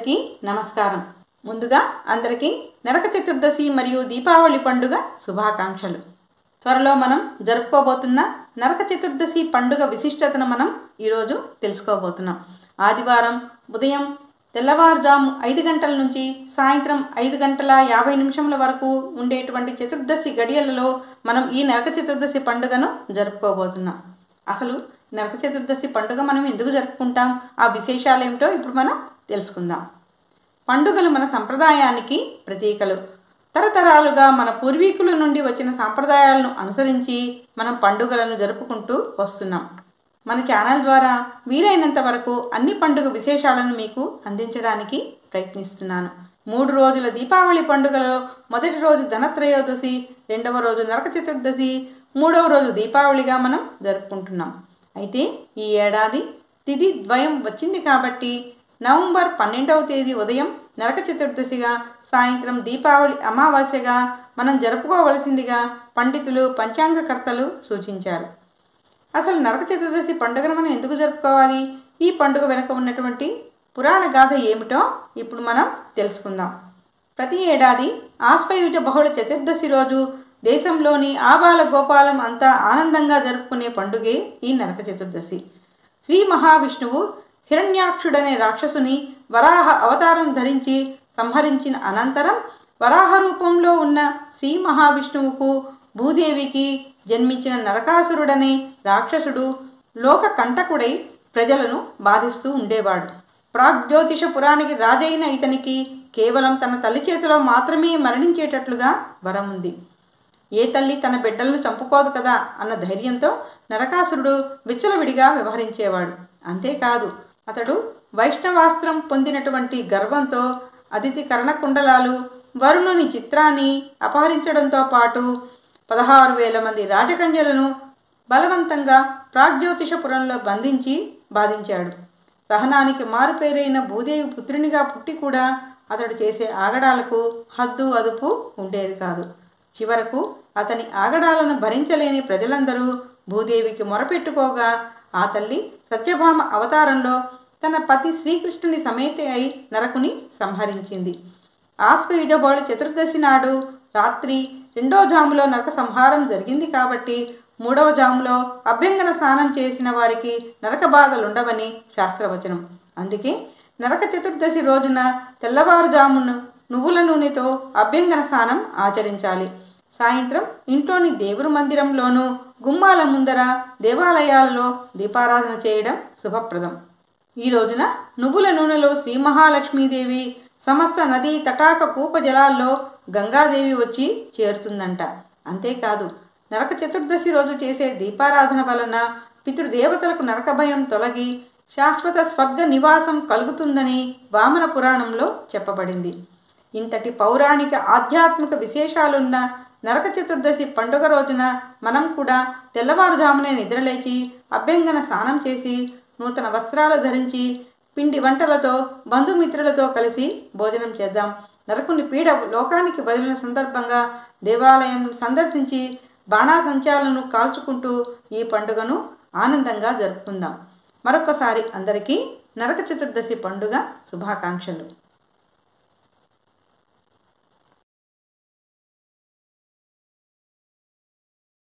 అందరికీ నమస్కారం ముందుగా అందరికీ నరక చతుర్దశి మరియు దీపావళి పండుగ శుభాకాంక్షలు త్వరలో మనం జరుపుకోబోతున్న నరక చతుర్దశి పండుగ విశిష్టతను మనం ఈరోజు తెలుసుకోబోతున్నాం ఆదివారం ఉదయం తెల్లవారుజాము ఐదు గంటల నుంచి సాయంత్రం ఐదు గంటల యాభై నిమిషముల వరకు ఉండేటువంటి చతుర్దశి గడియలలో మనం ఈ నరక చతుర్దశి పండుగను జరుపుకోబోతున్నాం అసలు నరక చతుర్దశి పండుగ మనం ఎందుకు జరుపుకుంటాం ఆ విశేషాలు ఏమిటో ఇప్పుడు మనం తెలుసుకుందాం పండుగలు మన సంప్రదాయానికి ప్రతీకలు తరతరాలుగా మన పూర్వీకుల నుండి వచ్చిన సాంప్రదాయాలను అనుసరించి మనం పండుగలను జరుపుకుంటూ వస్తున్నాం మన ఛానల్ ద్వారా వీలైనంత వరకు అన్ని పండుగ విశేషాలను మీకు అందించడానికి ప్రయత్నిస్తున్నాను మూడు రోజుల దీపావళి పండుగలో మొదటి రోజు ధనత్రయోదశి రెండవ రోజు నరక చతుర్దశి మూడవ రోజు దీపావళిగా మనం జరుపుకుంటున్నాం అయితే ఈ ఏడాది తిథి ద్వయం వచ్చింది కాబట్టి నవంబర్ పన్నెండవ తేదీ ఉదయం నరక చతుర్దశిగా సాయంత్రం దీపావళి అమావాస్యగా మనం జరుపుకోవలసిందిగా పండితులు పంచాంగకర్తలు సూచించారు అసలు నరక చతుర్దశి పండుగను మనం ఎందుకు జరుపుకోవాలి ఈ పండుగ వెనుక ఉన్నటువంటి పురాణ గాథ ఏమిటో ఇప్పుడు మనం తెలుసుకుందాం ప్రతి ఏడాది ఆశ్వయుజ బహుళ చతుర్దశి రోజు దేశంలోని ఆబాల గోపాలం అంతా ఆనందంగా జరుపుకునే పండుగే ఈ నరక చతుర్దశి శ్రీ మహావిష్ణువు హిరణ్యాక్షుడనే రాక్షసుని వరాహ అవతారం ధరించి సంహరించిన అనంతరం వరాహ రూపంలో ఉన్న శ్రీ మహావిష్ణువుకు భూదేవికి జన్మించిన నరకాసురుడనే రాక్షసుడు లోక కంటకుడై ప్రజలను బాధిస్తూ ఉండేవాడు ప్రాగ్జ్యోతిష పురానికి రాజైన ఇతనికి కేవలం తన తల్లి చేతిలో మాత్రమే మరణించేటట్లుగా వరం ఉంది ఏ తల్లి తన బిడ్డలను చంపుకోదు కదా అన్న ధైర్యంతో నరకాసురుడు విచ్చలవిడిగా వ్యవహరించేవాడు అంతేకాదు అతడు వైష్ణవాస్త్రం పొందినటువంటి గర్వంతో అతిథి కర్ణకుండలాలు వరుణుని చిత్రాన్ని అపహరించడంతో పాటు పదహారు వేల మంది రాజకన్యలను బలవంతంగా ప్రాగ్జ్యోతిషపురంలో బంధించి బాధించాడు సహనానికి మారుపేరైన భూదేవి పుత్రునిగా పుట్టి కూడా అతడు చేసే ఆగడాలకు హద్దు అదుపు ఉండేది కాదు చివరకు అతని ఆగడాలను భరించలేని ప్రజలందరూ భూదేవికి మొరపెట్టుకోగా ఆ తల్లి సత్యభామ అవతారంలో తన పతి శ్రీకృష్ణుని సమేత అయి నరకుని సంహరించింది ఆశ్వయుజబోళ చతుర్దశి నాడు రాత్రి రెండో జాములో నరక సంహారం జరిగింది కాబట్టి మూడవ జాములో అభ్యంగన స్నానం చేసిన వారికి నరక బాధలుండవని శాస్త్రవచనం అందుకే నరక చతుర్దశి రోజున తెల్లవారుజామును నువ్వుల నూనెతో అభ్యంగన స్నానం ఆచరించాలి సాయంత్రం ఇంట్లోని దేవుని మందిరంలోనూ గుమ్మాల ముందర దేవాలయాలలో దీపారాధన చేయడం శుభప్రదం ఈ రోజున నువ్వుల నూనెలో శ్రీ మహాలక్ష్మీదేవి సమస్త నదీ తటాక కూప జలాల్లో గంగాదేవి వచ్చి చేరుతుందంట అంతేకాదు నరక చతుర్దశి రోజు చేసే దీపారాధన వలన పితృదేవతలకు నరక భయం తొలగి శాశ్వత స్వర్గ నివాసం కలుగుతుందని వామన పురాణంలో చెప్పబడింది ఇంతటి పౌరాణిక ఆధ్యాత్మిక విశేషాలున్న నరక చతుర్దశి పండుగ రోజున మనం కూడా తెల్లవారుజామునే నిద్రలేచి అభ్యంగన స్నానం చేసి నూతన వస్త్రాలు ధరించి పిండి వంటలతో బంధుమిత్రులతో కలిసి భోజనం చేద్దాం నరకుని పీడ లోకానికి వదిలిన సందర్భంగా దేవాలయం సందర్శించి బాణాసంచాలను కాల్చుకుంటూ ఈ పండుగను ఆనందంగా జరుపుకుందాం మరొకసారి అందరికీ నరక చతుర్దశి పండుగ శుభాకాంక్షలు